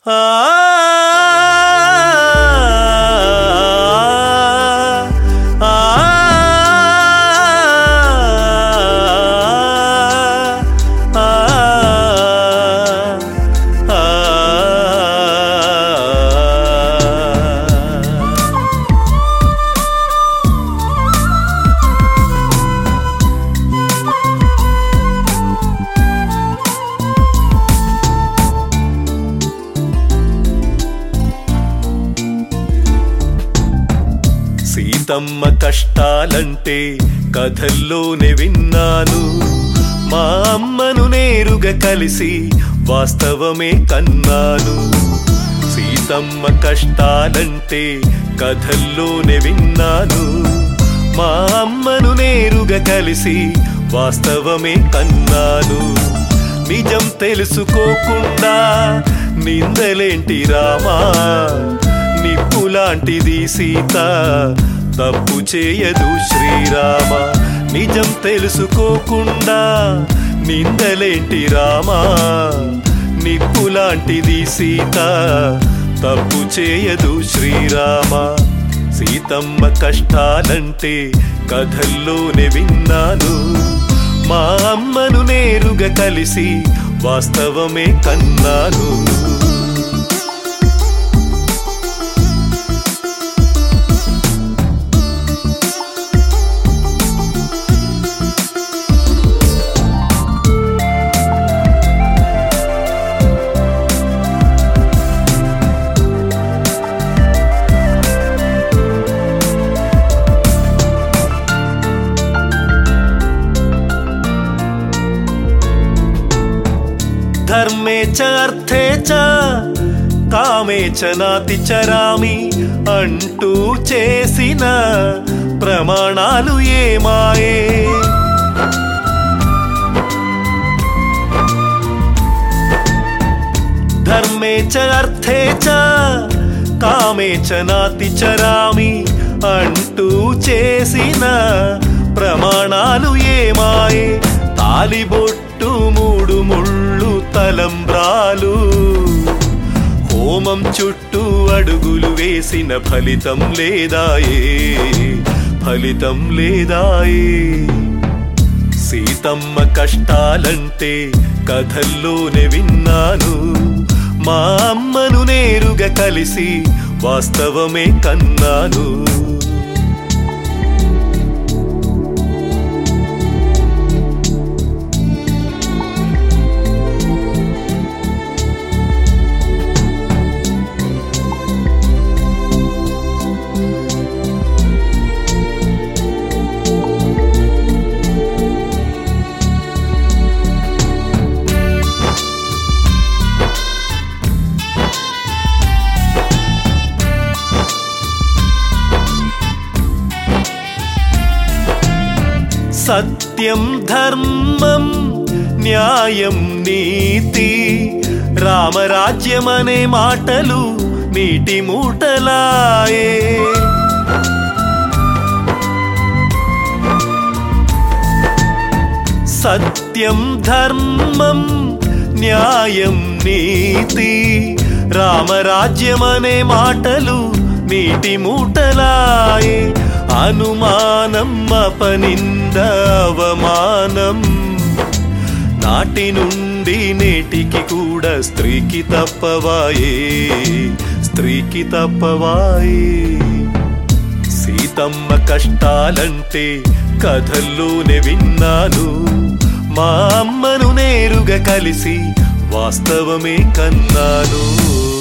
సీతమ్మ కష్టాలంటే కథల్లోనే విన్నాను మా అమ్మను నేరుగా కలిసి వాస్తవమే కన్నాను సీతమ్మ కష్టాలంటే కథల్లోనే విన్నాను మా అమ్మను నేరుగా కలిసి వాస్తవమే కన్నాను నిజం తెలుసుకోకుండా నిందలేంటి రామా నిప్పులాంటిది సీత తప్పు చేయదు శ్రీరామ నిజం తెలుసుకోకుండా నిందలేంటి రామా నిప్పులాంటిది సీత తప్పు చేయదు శ్రీరామ సీతమ్మ కష్టాలంటే కథల్లోనే విన్నాను మా అమ్మను నేరుగా కలిసి వాస్తవమే కన్నాను ధర్మే చ అర్థే చ కామే చ నాతి చరామి అంటూ చేసిన ప్రమాణాలు ఏమాయే ధర్మే చ అర్థే చ కామే చ నాతి చరామి అంటూ చేసిన ప్రమాణాలు ఏమాయే తాలిబొట్టు మూడు ముళ్ళు తలంబ్రాలు హోమం చుట్టూ అడుగులు వేసిన ఫలితం లేదాయే ఫలితం లేదాయే సీతమ్మ కష్టాలంటే కథల్లోనే విన్నాను మా అమ్మను నేరుగా కలిసి వాస్తవమే కన్నాను సత్యం ధర్మం న్యాయం నీతి రామరాజ్యం అనే మాటలు నీటి మూటలాయే సత్యం ధర్మం న్యాయం నీతి రామరాజ్యం అనే మాటలు నీటి మూటలాయే అనుమానం అపనింద అవమానం నాటి నుండి నేటికి కూడా స్త్రీకి తప్పవాయే స్త్రీకి తప్పవాయే సీతమ్మ కష్టాలంటే కథల్లోనే విన్నాను మా అమ్మను నేరుగా కలిసి వాస్తవమే కన్నాను